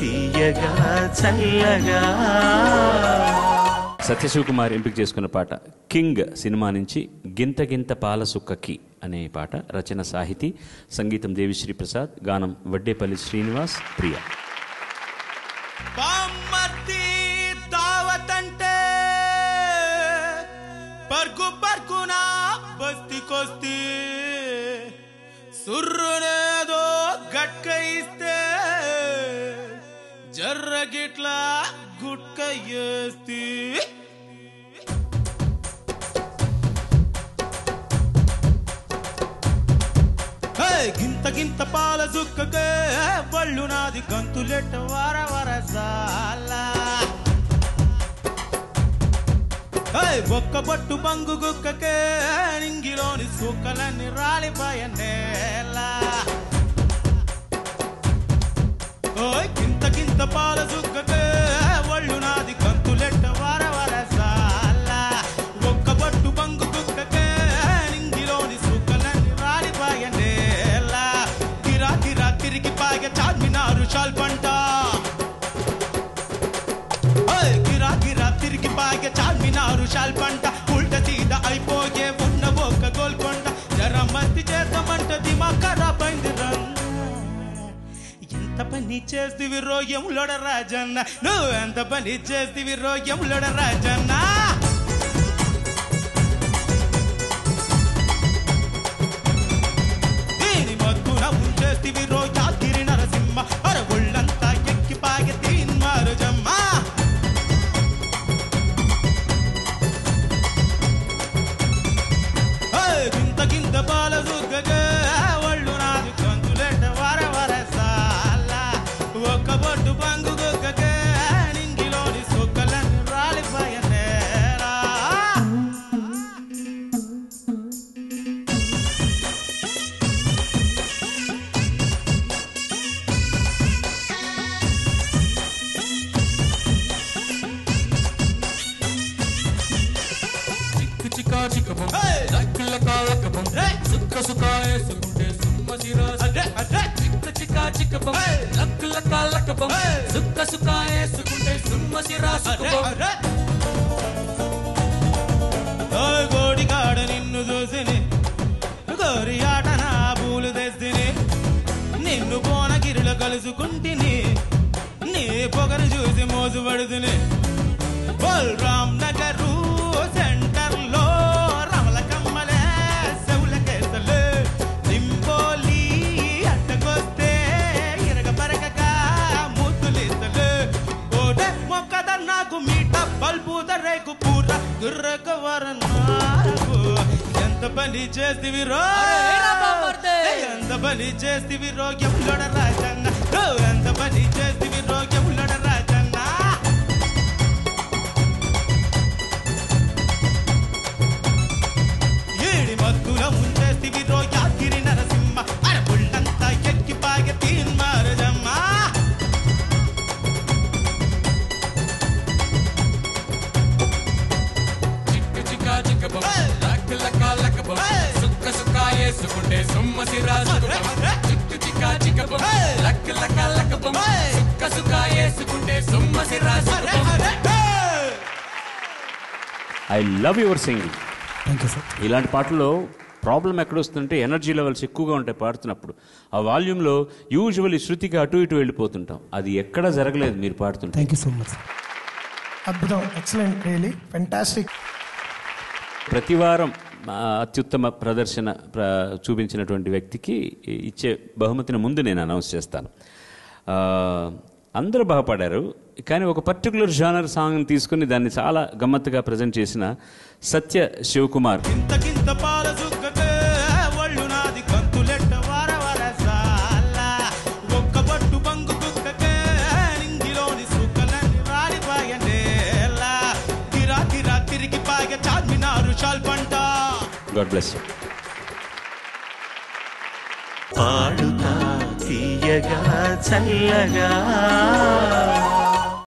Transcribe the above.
తీయగా చల్లగా సత్యశివకుమార్ ఎంపిక చేసుకున్న పాట కింగ్ సినిమా నుంచి గింత గింత పాల సుక్కకి అనే పాట రచన సాహితీ సంగీతం దేవిశ్రీ ప్రసాద్ గానం వడ్డేపల్లి శ్రీనివాస్ ప్రియ బామ్మర్ది దావతంటే పర్కు పర్కున బస్తికొస్తి సుర్రునేదో గట్క ఇస్తే జర్రగిట్ల గుట్క ఏస్తి హే, గింత గింత పాల జుక్కకే బళ్ళు నాది గంతులెట్ట వర వర సాలా హే, ఒక్క బొట్టు బంగు గుక్కకే నింగిలోని సుక్కలన్నీ రాలిపోయ నేల ఓయ్ గింత గింత పాల జుక్కకే ఒళ్ళు నాది గంతులెట్ట వర వర సాలా ఒక్క బొట్టు బంగు గుక్కకే నింగిలోని సుక్కలన్నీ రాలిపోయ నేల గిరా గిరా తిరిగి పాయ చార్మినారు షాల్ పంట ఓయ్ గిరా గిరా తిరిగి పాయ చార్మినారు షాల్ పంట ఉల్ట సీద అయిపోయే ఉన్న ఒక్క గోల్కొండ జర మస్తి చేద్దామంట దిమా ఖరాబ్ అయింది రంగ ఎంత పని చేస్తివి రోయములోడ రాజన్న నువ్వు ఎంత పని చేస్తివి రోయములోడ రాజన్న దీని మద్దున ఉంచేస్తివి రోజాతిరి నరసింహ అర ఒళ్ళంతా ఎక్కి పాగి తీన్మారు జమ్మ ఏయ్, గింత గింత బాల సుగ్గగా ఒళ్ళు నాది కంతులెట్ట వర వర సాల ఒక్క బొట్టు బంగు గుగ్గగా నింగిలోని సుక్కలన్నీ రాలిపోయ నేరా చిక్కు చికా చిక్కబం Hey! లక్కుల కాలకబం Hey! సుక్క సుక్క వేసుకుంటే సుమ్మ సిరాజు అదే అదే చిక్కు చికా చిక్కబం Hey! లక్కుల కాలకబం Hey! సుక్క సుక్క వేసుకుంటే సుమ్మ సిరాజు అరే అరే ఓయ్ గోడిగాడ నిన్ను చూసిని గోరి ఆట నా పూలు తెస్తిని నిన్ను పోనగిరిలో కలుసుకుంటిని నీ పొగరు చూసి మోసుపడుతుని బల్రామ్ నగరు సెంటర్ లో రమల కమ్మలే సెవుల కేసలే లింబోలి అడ్డకొస్తే ఇరగ పరగగా ముద్దులిస్తలే ఓటే మొక్కద నాకు మీట బల్బూద రేకు పూర గుర్రక వరనాకు ఎంత పని చేస్తివి రో ఎంత పని చేస్తివి రో ఎములడ రాజన్న రో ఎంత పని చేస్తివి రో ఎములడ రాజన్న ఏడి మత్తుల ముంచేస్తివి రో యాగిరి నరసింహ అరబుళ్ళంతా ఎక్కి పాగ తీన్మారజమ్మ చిక్కు చికా చిక్కబం Hey! లక్కుల కాలకబం Hey! సుక్క సుక్క వేసుకుంటే సుమ్మ సిరాజు అరే, అరే. చిక్కు చికా చిక్కబం Hey! లక్కుల కాలకబం Hey! సుక్క సుక్క వేసుకుంటే సుమ్మ సిరాజు అరే అరే ఏయ్! I love your singing thank you sir ఇలాంటి పాటల్లో ప్రాబ్లం ఎక్కడొస్తుందంటే ఎనర్జీ లెవెల్స్ ఎక్కువగా ఉంటాయి పాడుతున్నప్పుడు ఆ వాల్యూమ్లో యూజువల్లీ శృతికి అటు ఇటు వెళ్ళిపోతుంటాం అది ఎక్కడా జరగలేదు మీరు పాడుతుంటే థ్యాంక్ యూ సో మచ్ అద్భుతం ఎక్సలెంట్ రియలీ ఫెంటాస్టిక్ ప్రతి వారం ఆ, అత్యుత్తమ ప్రదర్శన ప్ర- చూపించినటువంటి వ్యక్తికి ఇచ్చే బహుమతిని ముందు నేను అనౌన్స్ చేస్తాను ఆ, అందరూ బాగా పాడారు కానీ ఒక పర్టికులర్ జానర్ సాంగ్ తీసుకుని దాన్ని చాలా గమ్మత్తుగా ప్రజెంట్ చేసిన సత్య శివకుమార్ గింత గింత పాల సుక్కకే ఒళ్ళు నాది కంతులెట్ట వర వర సాల ఒక్క బట్టు బంగు కుక్కకే నింగిలోని సుక్కలన్నీ రాలిపాయ నేల గిరా గిరా తిరిగి పాయ చార్మినారు షాల్ పంట God bless you Padutha Theeyaga చల్లగా